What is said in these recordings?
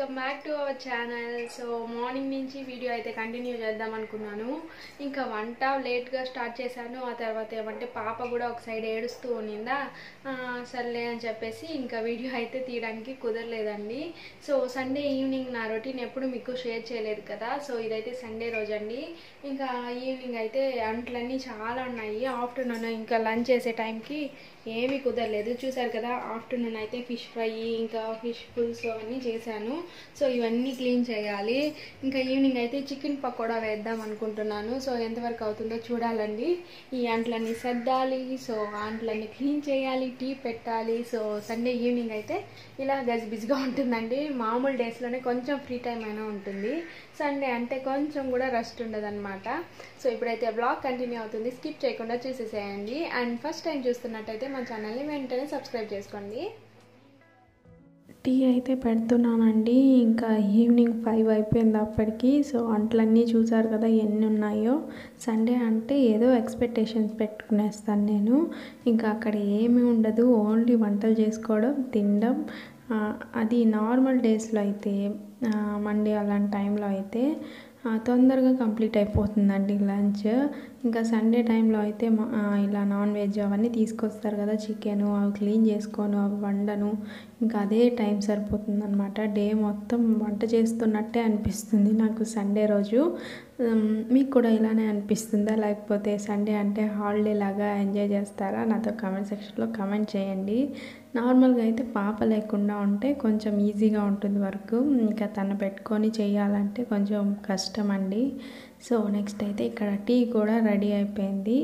welcome back to our channel so morning నుంచి video అయితే continue చేద్దాం అనుకున్నాను ఇంకా వంట లేట్గా స్టార్ట్ చేశాను ఆ తర్వాత ఏమంటే పాప కూడా ఒక సైడ్ ఏడుస్తూ ఉన్నిందా ఆ, సర్లే అని చెప్పేసి ఇంకా వీడియో అయితే తీయడానికి కుదరలేదండి సో సండే ఈవినింగ్ నా రొటీన్ ఎప్పుడు మీకు షేర్ చేయలేదు కదా సో ఇదైతే సండే రోజండి ఇంకా ఈవినింగ్ అయితే అంట్లన్నీ చాలా ఉన్నాయి ఆఫ్టర్నూన్ ఇంకా లంచ్ చేసే టైంకి ఏమీ కుదరలేదు చూసారు కదా ఆఫ్టర్నూన్ అయితే ఫిష్ ఫ్రై ఇంకా ఫిష్ పులుసు అవన్నీ చేశాను సో ఇవన్నీ క్లీన్ చేయాలి ఇంకా ఈవినింగ్ అయితే చికెన్ పకోడా వేద్దాం అనుకుంటున్నాను సో ఎంతవరకు అవుతుందో చూడాలండి ఈ అంట్లన్నీ సర్దాలి సో అంట్లన్నీ క్లీన్ చేయాలి టీ పెట్టాలి సో సండే ఈవినింగ్ అయితే ఇలా గజిబిజిగా ఉంటుందండి మామూలు డేస్లోనే కొంచెం ఫ్రీ టైం అయినా ఉంటుంది సండే అంటే కొంచెం కూడా రెస్ట్ ఉండదన్నమాట సో ఇప్పుడైతే బ్లాగ్ కంటిన్యూ అవుతుంది స్కిప్ చేయకుండా చూసేసేయండి అండ్ ఫస్ట్ టైం చూస్తున్నట్టయితే మా ఛానల్ని వెంటనే సబ్స్క్రైబ్ చేసుకోండి టీ అయితే పెడుతున్నానండి ఇంకా ఈవినింగ్ ఫైవ్ అయిపోయింది అప్పటికి సో అంట్లన్నీ చూసారు కదా ఎన్ని ఉన్నాయో సండే అంటే ఏదో ఎక్స్పెక్టేషన్స్ పెట్టుకునేస్తాను నేను ఇంకా అక్కడ ఏమీ ఉండదు ఓన్లీ వంటలు చేసుకోవడం తినడం ఆ, అది నార్మల్ డేస్లో అయితే మండే అలాంటి టైంలో అయితే ఆ, తొందరగా కంప్లీట్ అయిపోతుందండి లంచ్ ఇంకా సండే టైంలో అయితే మా- ఆ, ఇలా నాన్ వెజ్ అవన్నీ తీసుకొస్తారు కదా చికెను అవి క్లీన్ చేసుకోను అవి వండను ఇంకా అదే టైం సరిపోతుంది అనమాట డే మొత్తం వంట చేస్తున్నట్టే అనిపిస్తుంది నాకు సండే రోజు ఉమ్, మీకు కూడా ఇలానే అనిపిస్తుందా లేకపోతే సండే అంటే హాలిడే లాగా ఎంజాయ్ చేస్తారా నాతో కామెంట్ సెక్షన్లో కామెంట్ చేయండి నార్మల్గా అయితే పాప లేకుండా ఉంటే కొంచెం ఈజీగా ఉంటుంది వర్క్ ఇంకా తను పెట్టుకొని చేయాలంటే కొంచెం కష్టం అండి సో నెక్స్ట్ అయితే ఇక్కడ టీ కూడా రెడీ అయిపోయింది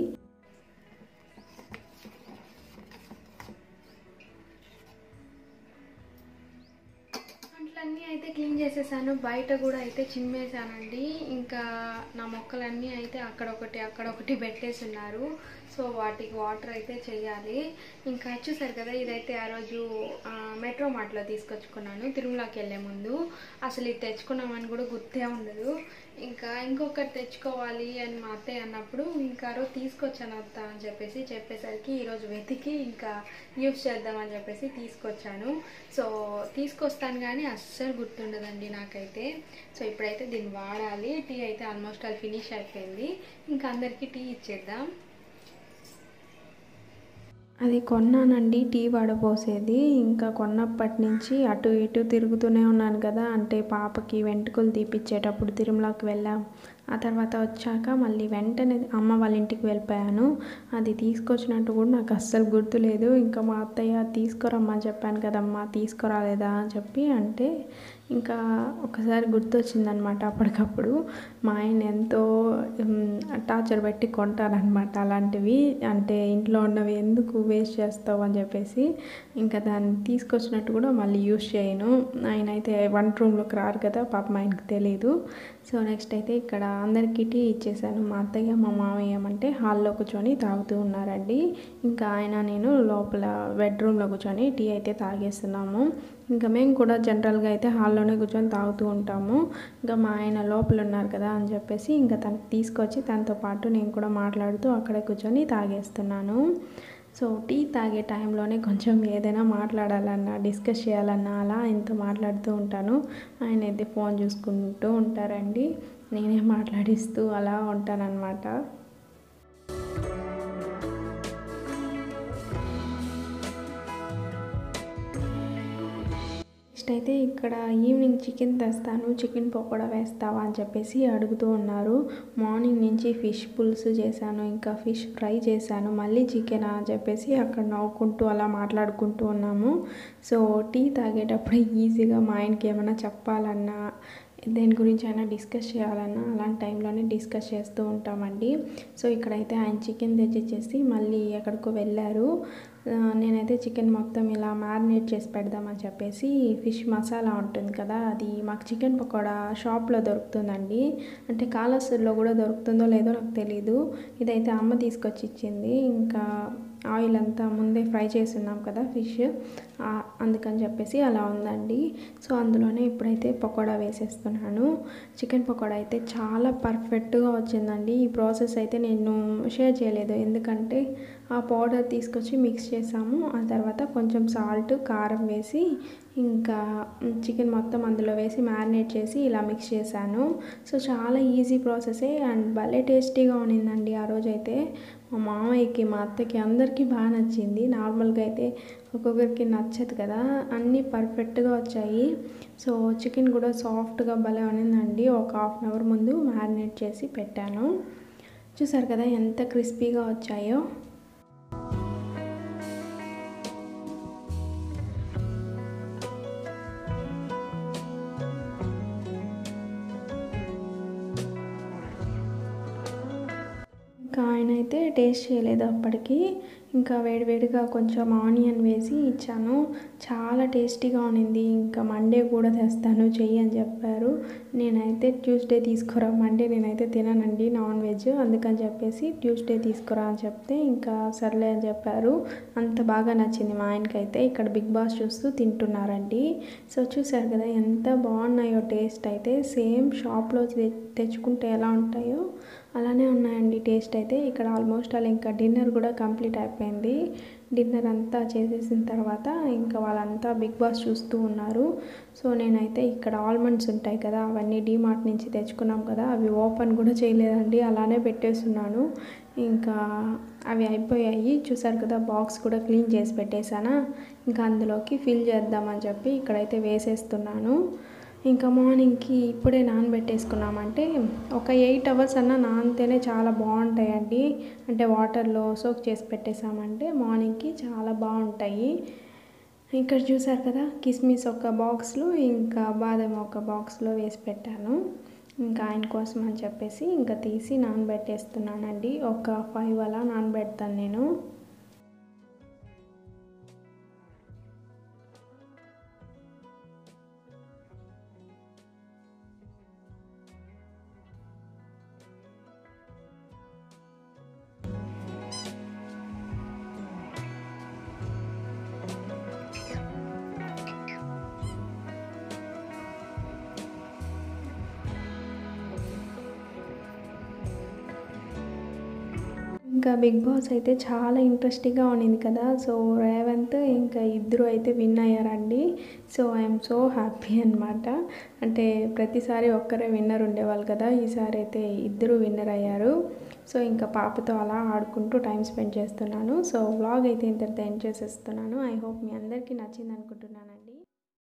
అంట్లన్నీ అయితే క్లీన్ చేసేసాను బయట కూడా అయితే చిమ్మేసానండి ఇంకా నా మొక్కలన్నీ అయితే అక్కడొకటి అక్కడొకటి పెట్టేసి ఉన్నారు సో వాటికి వాటర్ అయితే చేయాలి ఇంకా చూసారు కదా ఇదైతే ఆ రోజు ఆ, మెట్రో మార్ట్లో తీసుకొచ్చుకున్నాను తిరుమలకి వెళ్ళే ముందు అసలు ఇది తెచ్చుకున్నామని కూడా గుర్తే ఉండదు ఇంకా ఇంకొకటి తెచ్చుకోవాలి అని మా అత్తయ్య అన్నప్పుడు ఇంకా ఆ రోజు తీసుకొచ్చాను అత్త అని చెప్పేసి చెప్పేసరికి ఈరోజు వెతికి ఇంకా యూస్ చేద్దామని చెప్పేసి తీసుకొచ్చాను సో తీసుకొస్తాను కానీ అస్సలు గుర్తుండదండి నాకైతే సో ఇప్పుడైతే దీన్ని వాడాలి టీ అయితే ఆల్మోస్ట్ ఆల్ ఫినిష్ అయిపోయింది ఇంకా అందరికీ టీ ఇచ్చేద్దాం అది కొన్నానండి టీ వడపోసేది ఇంకా కొన్నప్పటి నుంచి అటు ఇటు తిరుగుతూనే ఉన్నాను కదా అంటే పాపకి వెంట్రుకలు తీపిచ్చేటప్పుడు తిరుమలకి వెళ్ళాం ఆ తర్వాత వచ్చాక మళ్ళీ వెంటనే అమ్మ వాళ్ళ ఇంటికి వెళ్ళిపోయాను అది తీసుకొచ్చినట్టు కూడా నాకు అస్సలు గుర్తులేదు ఇంకా మా అత్తయ్య తీసుకురమ్మని చెప్పాను కదమ్మా తీసుకురాలేదా అని చెప్పి అంటే ఇంకా ఒకసారి గుర్తొచ్చిందనమాట అప్పటికప్పుడు మా ఆయన ఎంతో టార్చర్ పెట్టి కొంటారనమాట అలాంటివి అంటే ఇంట్లో ఉన్నవి ఎందుకు వేస్ట్ చేస్తావు అని చెప్పేసి ఇంకా దాన్ని తీసుకొచ్చినట్టు కూడా మళ్ళీ యూస్ చేయను ఆయన అయితే వంట రూమ్లోకి రారు కదా పాపం ఆయనకు తెలియదు సో నెక్స్ట్ అయితే ఇక్కడ అందరికీ టీ ఇచ్చేసాను మా అత్తయ్య మా మామయ్య ఏమంటే హాల్లో కూర్చొని తాగుతూ ఉన్నారండి ఇంకా ఆయన నేను లోపల బెడ్రూమ్లో కూర్చొని టీ అయితే తాగేస్తున్నాము ఇంకా మేము కూడా జనరల్గా అయితే హాల్లోనే కూర్చొని తాగుతూ ఉంటాము ఇంకా మా ఆయన లోపల ఉన్నారు కదా అని చెప్పేసి ఇంకా తనకి తీసుకొచ్చి తనతో పాటు నేను కూడా మాట్లాడుతూ అక్కడే కూర్చొని తాగేస్తున్నాను సో టీ తాగే టైంలోనే కొంచెం ఏదైనా మాట్లాడాలన్నా డిస్కస్ చేయాలన్నా అలా ఇంత మాట్లాడుతూ ఉంటాను ఆయన అయితే ఫోన్ చూసుకుంటూ ఉంటారండి నేనే మాట్లాడిస్తూ అలా ఉంటానన్నమాట నెక్స్ట్ అయితే ఇక్కడ ఈవినింగ్ చికెన్ తెస్తాను చికెన్ పకోడా వేస్తావా అని చెప్పేసి అడుగుతూ ఉన్నారు మార్నింగ్ నుంచి ఫిష్ పులుసు చేశాను ఇంకా ఫిష్ ఫ్రై చేశాను మళ్ళీ చికెన్ అని చెప్పేసి అక్కడ నవ్వుకుంటూ అలా మాట్లాడుకుంటూ ఉన్నాము సో టీ తాగేటప్పుడు ఈజీగా మా ఆయనకి ఏమైనా చెప్పాలన్నా దేని గురించి అయినా డిస్కస్ చేయాలన్నా అలాంటి టైంలోనే డిస్కస్ చేస్తూ ఉంటామండి సో ఇక్కడైతే ఆయన చికెన్ తెచ్చిచ్చేసి మళ్ళీ ఎక్కడికో వెళ్ళారు ఆ, నేనైతే చికెన్ మొత్తం ఇలా మ్యారినేట్ చేసి పెడదామని చెప్పేసి ఫిష్ మసాలా ఉంటుంది కదా అది మాకు చికెన్ పకోడా షాప్లో దొరుకుతుందండి అంటే కాలస్లో కూడా దొరుకుతుందో లేదో నాకు తెలీదు ఇదైతే అమ్మ తీసుకొచ్చి ఇచ్చింది ఇంకా ఆయిల్ అంతా ముందే ఫ్రై చేసి ఉన్నాం కదా ఫిష్ ఆ, అందుకని చెప్పేసి అలా ఉందండి సో అందులోనే ఇప్పుడైతే పకోడా వేసేస్తున్నాను చికెన్ పకోడా అయితే చాలా పర్ఫెక్ట్గా వచ్చిందండి ఈ ప్రాసెస్ అయితే నేను షేర్ చేయలేదు ఎందుకంటే ఆ పౌడర్ తీసుకొచ్చి మిక్స్ చేసాము ఆ తర్వాత కొంచెం సాల్ట్ కారం వేసి ఇంకా చికెన్ మొత్తం అందులో వేసి మ్యారినేట్ చేసి ఇలా మిక్స్ చేశాను సో చాలా ఈజీ ప్రాసెసే అండ్ భలే టేస్టీగా ఉన్నిందండి ఆ రోజైతే మా మామయ్యకి మా అత్తకి అందరికీ బాగా నచ్చింది నార్మల్గా అయితే ఒక్కొక్కరికి నచ్చదు కదా అన్నీ పర్ఫెక్ట్గా వచ్చాయి సో చికెన్ కూడా సాఫ్ట్గా భలే ఉన్నిందండి ఒక హాఫ్ అన్ అవర్ ముందు మ్యారినేట్ చేసి పెట్టాను చూసారు కదా ఎంత క్రిస్పీగా వచ్చాయో ఇంకా ఆయన అయితే టేస్ట్ చేయలేదు అప్పటికి ఇంకా వేడివేడిగా కొంచెం ఆనియన్ వేసి ఇచ్చాను చాలా టేస్టీగా ఉన్నింది ఇంకా మండే కూడా తెస్తాను చెయ్యి అని చెప్పారు నేనైతే ట్యూస్డే తీసుకురా మండే నేనైతే తిననండి నాన్ వెజ్ అందుకని చెప్పేసి ట్యూస్డే తీసుకురా అని చెప్తే ఇంకా సర్లే అని చెప్పారు అంత బాగా నచ్చింది మా ఆయనకైతే ఇక్కడ బిగ్ బాస్ చూస్తూ తింటున్నారండి సో చూసారు కదా ఎంత బాగున్నాయో టేస్ట్ అయితే సేమ్ షాప్లో తె- తెచ్చుకుంటే ఎలా ఉంటాయో అలానే ఉన్నాయండి టేస్ట్ అయితే ఇక్కడ ఆల్మోస్ట్ అలా ఇంకా డిన్నర్ కూడా కంప్లీట్ అయిపోయింది డిన్నర్ అంతా చేసేసిన తర్వాత ఇంకా వాళ్ళంతా బిగ్ బాస్ చూస్తూ ఉన్నారు సో నేనైతే ఇక్కడ ఆల్మండ్స్ ఉంటాయి కదా అవన్నీ డీమార్ట్ నుంచి తెచ్చుకున్నాం కదా అవి ఓపెన్ కూడా చేయలేదండి అలానే పెట్టేస్తున్నాను ఇంకా అవి అయిపోయాయి చూసారు కదా బాక్స్ కూడా క్లీన్ చేసి పెట్టేశానా ఇంకా అందులోకి ఫిల్ చేద్దామని చెప్పి ఇక్కడైతే వేసేస్తున్నాను ఇంకా మార్నింగ్కి ఇప్పుడే నానబెట్టేసుకున్నామంటే ఒక ఎయిట్ అవర్స్ అన్నా నానితేనే చాలా బాగుంటాయండి అంటే వాటర్లో సోక్ చేసి పెట్టేసామంటే మార్నింగ్కి చాలా బాగుంటాయి ఇక్కడ చూసారు కదా కిస్మిస్ ఒక బాక్స్లో ఇంకా బాదం ఒక బాక్స్లో వేసి పెట్టాను ఇంకా ఆయన కోసం అని చెప్పేసి ఇంకా తీసి నానబెట్టేస్తున్నానండి ఒక ఫైవ్ అలా నానబెడతాను నేను ఇంకా బిగ్ బాస్ అయితే చాలా ఇంట్రెస్టింగ్గా ఉన్నింది కదా సో రేవంత్ ఇంకా ఇద్దరు అయితే విన్ అయ్యారండి సో ఐఎమ్ సో హ్యాపీ అనమాట అంటే ప్రతిసారి ఒక్కరే విన్నర్ ఉండేవాళ్ళు కదా ఈసారి అయితే ఇద్దరు విన్నర్ అయ్యారు సో ఇంకా పాపతో అలా ఆడుకుంటూ టైం స్పెండ్ చేస్తున్నాను సో వ్లాగ్ అయితే ఇంతటితో ఎండ్ చేసేస్తున్నాను ఐ హోప్ మీ అందరికీ నచ్చింది అనుకుంటున్నాను